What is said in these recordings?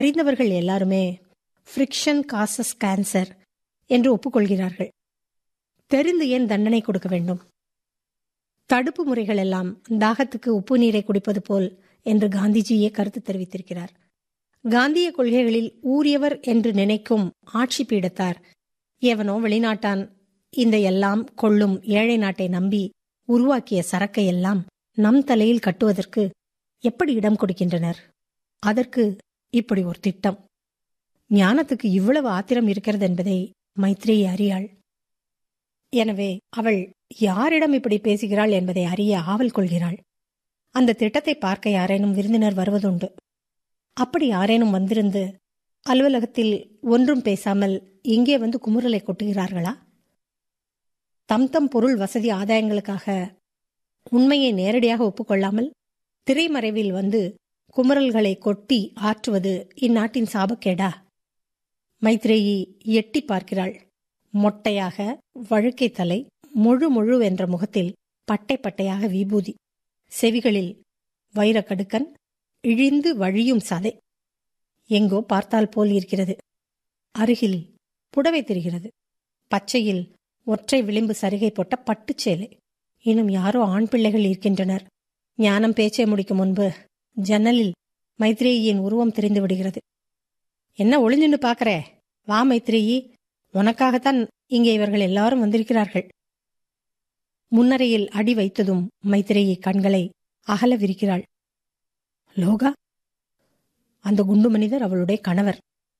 அறிந்தவர்கள் எல்லாருமே friction causes cancer என்று ஒப்புக்கொள்கிறார்கள் தெரிந்து ஏன் தண்டனை கொடுக்க வேண்டும் தடுப்பு முறைகள் எல்லாம் தாகத்துக்கு உப்பு நீரை குடிப்பது போல் என்று காந்திஜியே கருத்து தெரிவித்திருக்கிறார் காந்திய கொள்கைகளில் ஊறியவர் என்று நினைக்கும் ஆட்சி பீடத்தார் எவனோ வெளிநாட்டான் இந்த எல்லாம் கொள்ளும் ஏழை நாட்டை நம்பி உருவாக்கிய சரக்கை எல்லாம் நம் தலையில் கட்டுவதற்கு எப்படி இடம் கொடுக்கின்றனர் அதற்கு இப்படி ஒரு திட்டம் ஞானத்துக்கு இவ்வளவு ஆத்திரம் இருக்கிறது என்பதை மைத்ரேயி அறியாள் எனவே அவள் யாரிடம் இப்படி பேசுகிறாள் என்பதை அறிய ஆவல் கொள்கிறாள் அந்த திட்டத்தை பார்க்க யாரேனும் விருந்தினர் வருவதுண்டு அப்படி யாரேனும் வந்திருந்து அலுவலகத்தில் ஒன்றும் பேசாமல் இங்கே வந்து குமுறலை கொட்டுகிறார்களா தம் தம் பொருள் வசதி ஆதாயங்களுக்காக உண்மையை நேரடியாக ஒப்புக்கொள்ளாமல் திரைமறைவில் வந்து குமுறல்களை கொட்டி ஆற்றுவது இந்நாட்டின் சாபக்கேடா மைத்ரேயி எட்டி பார்க்கிறாள் மொட்டையாக வழுக்கை தலை முழு முழு என்ற முகத்தில் பட்டை பட்டையாக விபூதி செவிகளில் வைரக்கடுக்கன் இழிந்து வழியும் சதை எங்கோ பார்த்தால் போல் இருக்கிறது அருகில் புடவை தெரிகிறது பச்சையில் ஒற்றை விளிம்பு சரிகை போட்ட பட்டுச்சேலை இன்னும் யாரோ ஆண் பிள்ளைகள் இருக்கின்றனர் ஞானம் பேச்சை முடிக்கும் முன்பு ஜன்னலில் மைத்ரேயியின் உருவம் தெரிந்து விடுகிறது என்ன ஒளிஞ்சுன்னு பாக்கறே வா மைத்ரேயி உனக்காகத்தான் இங்கே இவர்கள் எல்லாரும் வந்திருக்கிறார்கள் முன்னரையில் அடி வைத்ததும் மைத்ரேயி கண்களை அகல விரிக்கிறாள் லோகா அந்த குண்டு மனிதர் அவளுடைய கணவர்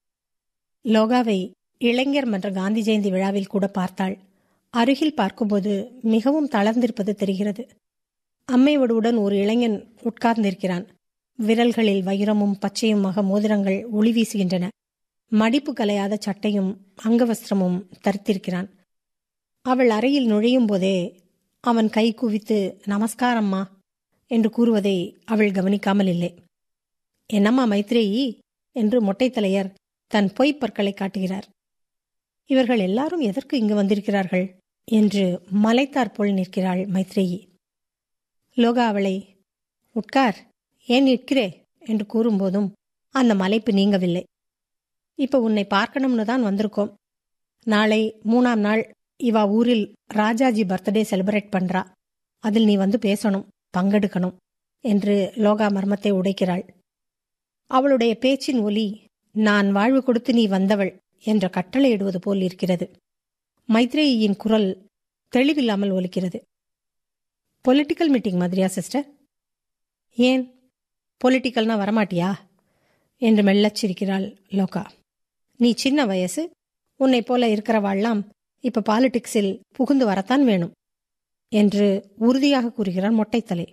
லோகாவை இளைஞர் மன்ற காந்தி ஜெயந்தி விழாவில் கூட பார்த்தாள் அருகில் பார்க்கும்போது மிகவும் தளர்ந்திருப்பது தெரிகிறது அம்மையோடுடன் ஒரு இளைஞன் உட்கார்ந்திருக்கிறான் விரல்களில் வைரமும் பச்சையுமாக மோதிரங்கள் ஒளி வீசுகின்றன மடிப்பு கலையாத சட்டையும் அங்கவஸ்திரமும் தரித்திருக்கிறான் அவள் அறையில் நுழையும் போதே அவன் கை குவித்து நமஸ்காரம்மா என்று கூறுவதை அவள் கவனிக்காமல் இல்லை என்னம்மா மைத்ரேயி என்று மொட்டைத்தலையர் தன் பொய்ப் பற்களை காட்டுகிறார் இவர்கள் எல்லாரும் எதற்கு இங்கு வந்திருக்கிறார்கள் என்று மலைத்தார் போல் நிற்கிறாள் மைத்ரேயி லோகா அவளை உட்கார் ஏன் நிற்கிறே என்று கூறும்போதும் அந்த மலைப்பு நீங்கவில்லை இப்ப உன்னை பார்க்கணும்னு தான் வந்திருக்கோம் நாளை மூணாம் நாள் இவா ஊரில் ராஜாஜி பர்த்டே செலிப்ரேட் பண்றா அதில் நீ வந்து பேசணும் பங்கெடுக்கணும் என்று லோகா மர்மத்தை உடைக்கிறாள் அவளுடைய பேச்சின் ஒலி நான் வாழ்வு கொடுத்து நீ வந்தவள் என்ற கட்டளையிடுவது போல் இருக்கிறது மைத்ரேயியின் குரல் தெளிவில்லாமல் ஒலிக்கிறது பொலிட்டிக்கல் மீட்டிங் மாதிரியா சிஸ்டர் ஏன் பொலிட்டிக்கல்னா வரமாட்டியா என்று மெல்லச் சிரிக்கிறாள் லோகா நீ சின்ன வயசு உன்னை போல இருக்கிறவாள்லாம் இப்ப பாலிடிக்ஸில் புகுந்து வரத்தான் வேணும் என்று உறுதியாக கூறுகிறார் மொட்டைத்தலை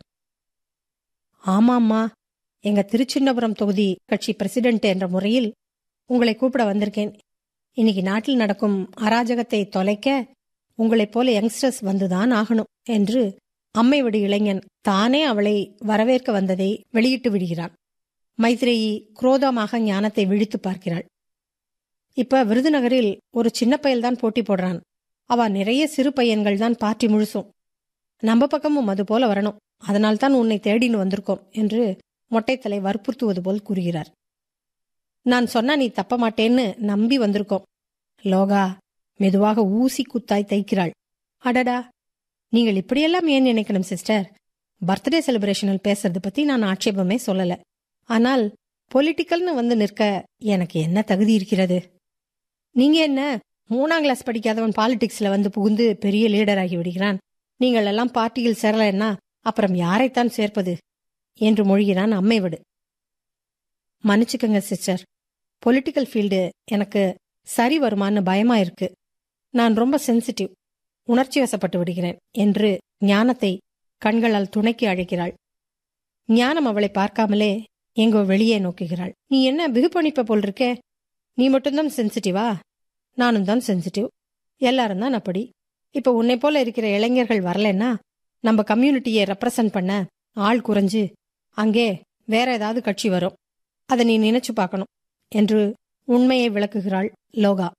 ஆமாம்மா எங்க திருச்சின்னபுரம் தொகுதி கட்சி பிரசிடென்ட் என்ற முறையில் உங்களை கூப்பிட வந்திருக்கேன் இன்னைக்கு நாட்டில் நடக்கும் அராஜகத்தை தொலைக்க உங்களைப் போல யங்ஸ்டர்ஸ் வந்துதான் ஆகணும் என்று அம்மைவடி இளைஞன் தானே அவளை வரவேற்க வந்ததை வெளியிட்டு விடுகிறான் மைத்ரேயி குரோதமாக ஞானத்தை விழித்து பார்க்கிறாள் இப்ப விருதுநகரில் ஒரு சின்ன பயல்தான் போட்டி போடுறான் அவ நிறைய சிறு பையன்கள் தான் பார்ட்டி முழுசும் நம்ம பக்கமும் அது போல வரணும் அதனால்தான் உன்னை தேடின்னு வந்திருக்கோம் என்று மொட்டைத்தலை வற்புறுத்துவது போல் கூறுகிறார் நான் சொன்னா நீ தப்ப மாட்டேன்னு நம்பி வந்திருக்கோம் லோகா மெதுவாக ஊசி குத்தாய் தைக்கிறாள் அடடா நீங்கள் இப்படியெல்லாம் ஏன் நினைக்கணும் சிஸ்டர் பர்த்டே செலிப்ரேஷனில் பேசுறது பத்தி நான் ஆட்சேபமே சொல்லல ஆனால் பொலிட்டிக்கல்னு வந்து நிற்க எனக்கு என்ன தகுதி இருக்கிறது நீங்க என்ன மூணாம் கிளாஸ் படிக்காதவன் பாலிடிக்ஸ்ல வந்து புகுந்து பெரிய லீடர் ஆகி விடுகிறான் நீங்கள் எல்லாம் பார்ட்டியில் சேரலன்னா அப்புறம் யாரைத்தான் சேர்ப்பது என்று மொழிகிறான் அம்மை விடு மன்னிச்சுக்கங்க சிஸ்டர் பொலிட்டிக்கல் ஃபீல்டு எனக்கு சரி வருமான்னு பயமா இருக்கு நான் ரொம்ப சென்சிட்டிவ் உணர்ச்சி வசப்பட்டு விடுகிறேன் என்று ஞானத்தை கண்களால் துணைக்கு அழைக்கிறாள் ஞானம் அவளை பார்க்காமலே எங்கோ வெளியே நோக்குகிறாள் நீ என்ன பிகு பண்ணிப்ப போல் இருக்கே நீ மட்டும்தான் சென்சிட்டிவா நானும் தான் சென்சிட்டிவ் எல்லாரும் தான் அப்படி இப்ப உன்னை போல இருக்கிற இளைஞர்கள் வரலன்னா நம்ம கம்யூனிட்டியை ரெப்ரசன்ட் பண்ண ஆள் குறைஞ்சு அங்கே வேற ஏதாவது கட்சி வரும் அதை நீ நினைச்சு பார்க்கணும் என்று உண்மையை விளக்குகிறாள் லோகா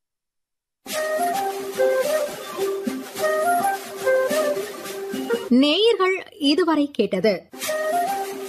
நேயர்கள் இதுவரை கேட்டது